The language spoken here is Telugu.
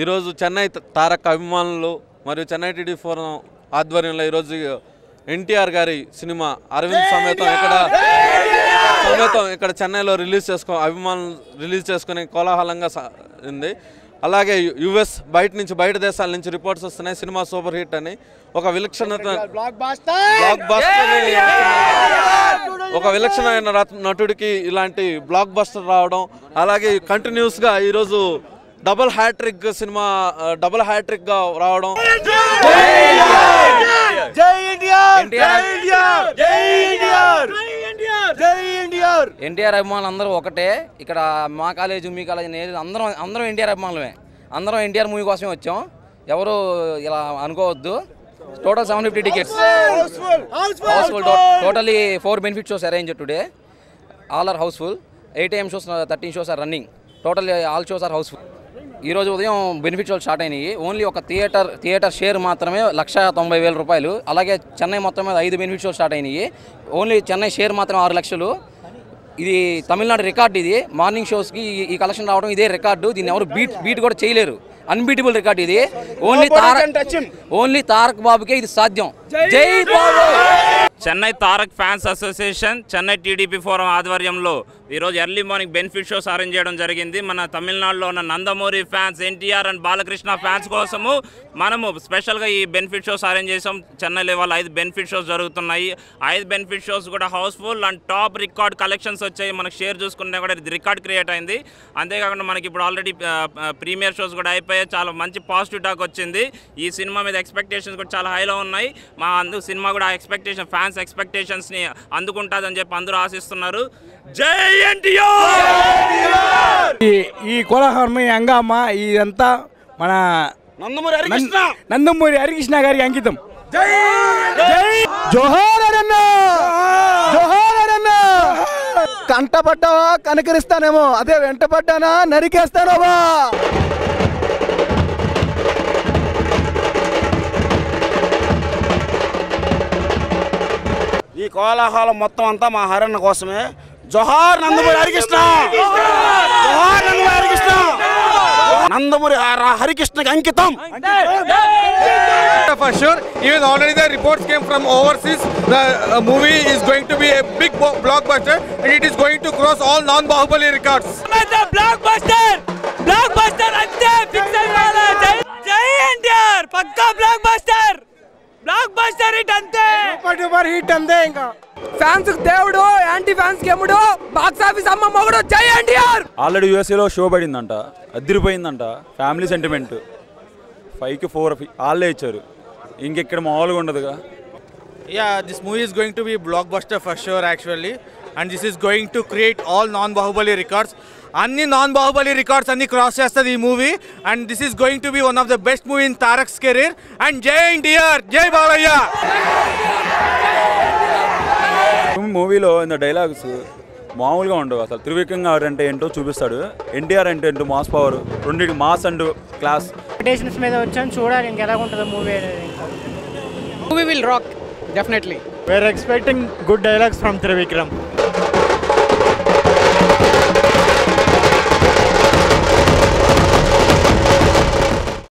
ఈరోజు చెన్నై త- తారక్ అభిమానులు మరియు చెన్నై టీడీ ఫోరం ఆధ్వర్యంలో ఈరోజు ఎన్టీఆర్ గారి సినిమా అరవింద్ సమేతం ఇక్కడ సమేతం ఇక్కడ చెన్నైలో రిలీజ్ చేసుకో అభిమానులు రిలీజ్ చేసుకుని కోలాహలంగా సా- ఉంది అలాగే యుఎస్ బయట నుంచి బయట దేశాల నుంచి రిపోర్ట్స్ వస్తున్నాయి సినిమా సూపర్ హిట్ అని ఒక విలక్షణత బ్లాక్ బస్టర్ ఒక విలక్షణమైన రత్- నటుడికి ఇలాంటి బ్లాక్ బస్టర్ రావడం అలాగే కంటిన్యూస్గా ఈరోజు డబుల్ హ్యాట్రిక్ సినిమా ఆ, డబుల్ హ్యాట్రిక్ గా రావడం ఎన్టీఆర్ అభిమానులు అందరూ ఒకటే ఇక్కడ మా కాలేజ్ మీ కాలేజ్ నేను అందరం అందరం ఎన్టీఆర్ అభిమానులమే అందరం ఎన్టీఆర్ మూవీ కోసమే వచ్చాం ఎవరు ఇలా అనుకోవద్దు total seven fifty tickets houseful totally four benefit shows arrange today all are houseful eight AM shows thirteen shows are running total all shows are houseful ఈ రోజు ఉదయం బెనిఫిట్ షోలు స్టార్ట్ అయినాయి ఓన్లీ ఒక థియేటర్ థియేటర్ షేర్ మాత్రమే లక్ష తొంభై వేల రూపాయలు అలాగే చెన్నై మొత్తం మీద ఐదు బెనిఫిట్ షోలు స్టార్ట్ అయినాయి ఓన్లీ చెన్నై షేర్ మాత్రం ఆరు లక్షలు ఇది తమిళనాడు రికార్డ్ ఇది మార్నింగ్ షోస్కి ఈ- ఈ కలెక్షన్ రావడం ఇదే రికార్డు దీన్ని ఎవరు బీట్ బీట్ కూడా చేయలేరు అన్బీటబుల్ రికార్డ్ ఇది ఓన్లీ తారక్ ఓన్లీ తారక్ బాబుకే ఇది సాధ్యం జై Babu Chennai Tarak fans association Chennai TDP forum ఆధ్వర్యంలో ఈరోజు early morning benefit shows arrange చేయడం జరిగింది మన తమిళనాడులో ఉన్న Nandamuri fans NTR and Balakrishna fans కోసము మనము స్పెషల్గా ఈ బెనిఫిట్ షోస్ అరేంజ్ చేసాం చెన్నైలో ఇవాళ ఐదు బెనిఫిట్ షోస్ జరుగుతున్నాయి ఐదు బెనిఫిట్ షోస్ కూడా houseful and top record collections వచ్చాయి మనకు షేర్ చూసుకుంటే కూడా ఇది రికార్డ్ క్రియేట్ అయింది అంతేకాకుండా మనకి ఇప్పుడు ఆల్రెడీ ప్రీమియర్ షోస్ కూడా అయిపోయాయి చాలా మంచి పాజిటివ్ టాక్ వచ్చింది ఈ సినిమా మీద ఎక్స్పెక్టేషన్స్ కూడా చాలా హైలో ఉన్నాయి మా అందు సినిమా కూడా ఎక్స్పెక్టేషన్ ఫ్యాన్స్ ఎక్స్పెక్టేషన్స్ని అందుకుంటుందని చెప్పి అందరూ ఆశిస్తున్నారు జై ఎన్టీఆర్ ఈ ఈ కోలాహలం ఈ హంగామ ఇదంతా మన నందమూరి హరికృష్ణ నందమూరి హరికృష్ణ గారికి అంకితం జోహార్ అరన్నా జోహార్ అరన్నా కంటపడ్డావా కనకరిస్తానేమో అదే వెంటపడ్డానా నరికేస్తానోవా ఈ కోలాహలం మొత్తం అంతా మా హరణ కోసమే జోహార్ నందమూరి హరికృష్ణ జోహార్ నందమూరి హరికృష్ణ నందమూరి హర- హరికృష్ణకి అంకితం for sure. Even already the reports came from overseas. The uh, movie is going to be a big bo- blockbuster and it is going to cross all non-Bahubali records. Blockbuster blockbuster అంతే ఫిక్స్ అయిపోయాలి జై జై ఎన్టీఆర్ పక్కా blockbuster blockbuster hit అంతే సూపర్ హిట్ అంతే ఇంకా ఫ్యాన్స్ దేవుడు యాంటీ ఫ్యాన్స్ ఎముడు బాక్స్ ఆఫీస్ అమ్మ మొగుడు జై ఎన్టీఆర్ ఆల్రెడీ యూఎస్ఏలో షో పడిందంట అదిరిపోయిందంట ఫ్యామిలీ సెంటిమెంట్ ఫైవ్కి ఫోర్ వాళ్ళే ఇచ్చారు ఇంకెక్కడ మామూలుగా ఉండదుగా Yeah, this movie is going to be a blockbuster for sure, actually. And this is going to create all non Bahubali records. అన్ని నాన్ బాహుబలి రికార్డ్స్ అన్ని క్రాస్ చేస్తుంది ఈ movie and this is going to be one of the best movie in Tarak's career and జై ఎన్టీఆర్ జై బాలయ్య మూవీలో ఇంత డైలాగ్స్ మామూలుగా ఉండవు అసలు త్రివిక్రమ్ గారు అంటే ఏంటో చూపిస్తాడు ఎన్టీఆర్ అంటే ఏంటో మాస్ పవర్ రెండింటి మాస్ అండ్ క్లాస్ ఎక్స్పెక్టేషన్స్ మీద వచ్చాను చూడాలి ఇంకెలా ఉంటుందో మూవీ అనేది movie will rock definitely were expecting good dialogues from Trivikram